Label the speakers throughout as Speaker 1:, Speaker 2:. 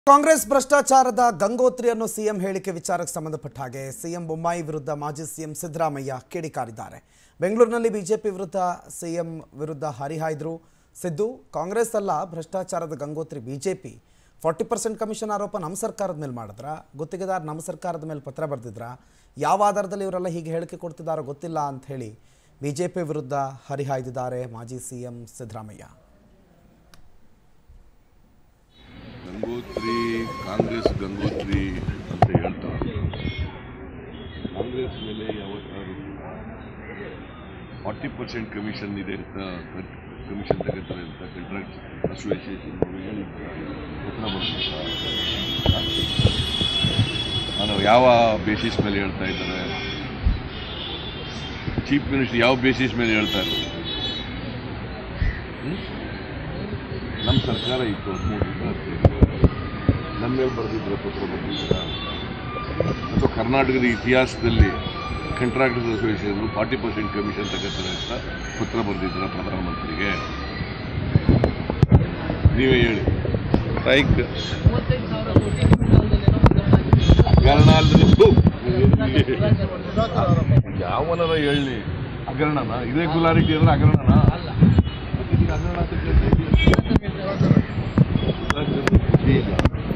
Speaker 1: ಕಾಂಗ್ರೆಸ್ ಭ್ರಷ್ಟಾಚಾರದ ಗಂಗೋತ್ರಿಯನ್ನು ಸಿಎಂ ಹೇಳಿಕೆ ವಿಚಾರಕ್ಕೆ ಸಂಬಂಧಪಟ್ಟ ಹಾಗೆ ಸಿಎಂ ಬೊಮ್ಮಾಯಿ ವಿರುದ್ಧ ಮಾಜಿ ಸಿಎಂ ಸಿದ್ದರಾಮಯ್ಯ ಕಿಡಿಕಾರಿದ್ದಾರೆ ಬೆಂಗಳೂರಿನಲ್ಲಿ ಬಿಜೆಪಿ ವಿರುದ್ಧ ಸಿಎಂ ವಿರುದ್ಧ ಹರಿಹಾಯ್ದ್ರು ಸಿದ್ದು ಕಾಂಗ್ರೆಸ್ ಅಲ್ಲ ಭ್ರಷ್ಟಾಚಾರದ Gangotri BJP forty percent commission ಆರೋಪ ನಮ್ಮ ಸರ್ಕಾರದ ಮೇಲೆ ಮಾಡಿದ್ರ ಗುತ್ತಿಗೆದಾರ ನಮ್ಮ ಸರ್ಕಾರದ ಮೇಲೆ ಪತ್ರ ಬರೆದಿದ್ರ ಯಾವ ಆಧಾರದಲ್ಲಿ ಇವರೆಲ್ಲ ಹೀಗೆ ಹೇಳಿಕೆ ಕೊಡ್ತಿದ್ದಾರೋ ಗೊತ್ತಿಲ್ಲ ಅಂತ ಹೇಳಿ ಬಿಜೆಪಿ ವಿರುದ್ಧ ಹರಿಹಾಯ್ದಿದ್ದಾರೆ ಮಾಜಿ ಸಿಎಂ ಸಿದ್ದರಾಮಯ್ಯ
Speaker 2: ಗಂಗೋತ್ರಿ ಕಾಂಗ್ರೆಸ್ ಗಂಗೋತ್ರಿ ಅಂತ ಹೇಳ್ತಾರೆ ಕಾಂಗ್ರೆಸ್ ಮೇಲೆ ಯಾವತ್ತಾರು ಫಾರ್ಟಿ ಪರ್ಸೆಂಟ್ ಕಮಿಷನ್ ಇದೆ ಅಂತ ಕಮಿಷನ್ ತಗೋತಾರೆ ಅಂತ ಕಾಂಟ್ರಾಕ್ಟ್ ಅಸೋಸಿಯೇಷನ್ ಹೇಳಿದ್ದಾರೆ ಉತ್ತರ ಬರ್ಬೇಕಾ ನಾನು ಯಾವ ಬೇಸಿಸ್ ಮೇಲೆ ಹೇಳ್ತಾ ಇದ್ದಾರೆ ಚೀಫ್ ಮಿನಿಸ್ಟರ್ ಯಾವ ಬೇಸಿಸ್ ಮೇಲೆ ಹೇಳ್ತಾ ಇದ್ದಾರೆ ನಮ್ಮ ಸರ್ಕಾರ ಇತ್ತು ಹದಿಮೂರರಿಂದ ಹದಿನೈದು ನಮ್ಮ ಮೇಲೆ ಬರೆದಿದ್ರೆ ಪತ್ರ ಬರೆದಿದ್ರ ಅಥವಾ ಕರ್ನಾಟಕದ ಇತಿಹಾಸದಲ್ಲಿ contractors association forty percent commission ತಗೋತಾರೆ ಅಂತ ಪತ್ರ ಬರೆದಿದ್ರ ಪ್ರಧಾನಮಂತ್ರಿಗೆ ನೀವೇ ಹೇಳಿ ಸ್ಟ್ರೈಕ್ ಹಗರಣ ಅಲ್ರಿ ಥು. ಯಾವನಾರ ಹೇಳಿ ಹಗರಣನ ಇರೆಗ್ಯುಲಾರಿಟಿ ಅಂದ್ರೆ ಹಗರಣನ ಮತ್ತೆ ಈಗ ಹಗರಣ ಅಂತ ಕೇಳ್ತಾ ಇದೀಯ?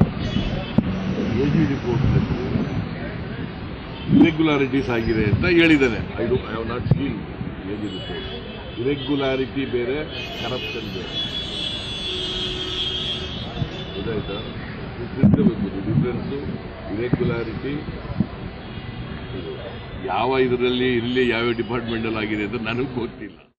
Speaker 2: ಎ ಜಿ ರಿಪೋರ್ಟ್ನಲ್ಲಿ ಇರೆಗ್ಯುಲಾರಿಟೀಸ್ ಆಗಿದೆ ಅಂತ ಹೇಳಿದ್ದಾನೆ I do I have not seen A G report irregularity ಬೇರೆ ಕರಪ್ಷನ್ ಬೇರೆ ಗೊತ್ತಾಯ್ತಾ ತಿಳ್ಕೋಬೇಕು ಡಿಫ್ರೆನ್ಸು ಇರೆಗ್ಯುಲಾರಿಟಿ ಯಾವ ಇದರಲ್ಲಿ ಇಲ್ಲಿ ಯಾವ ಡಿಪಾರ್ಟ್ಮೆಂಟಲ್ಲಿ ಆಗಿದೆ ಅಂತ ನನಗೆ ಗೊತ್ತಿಲ್ಲ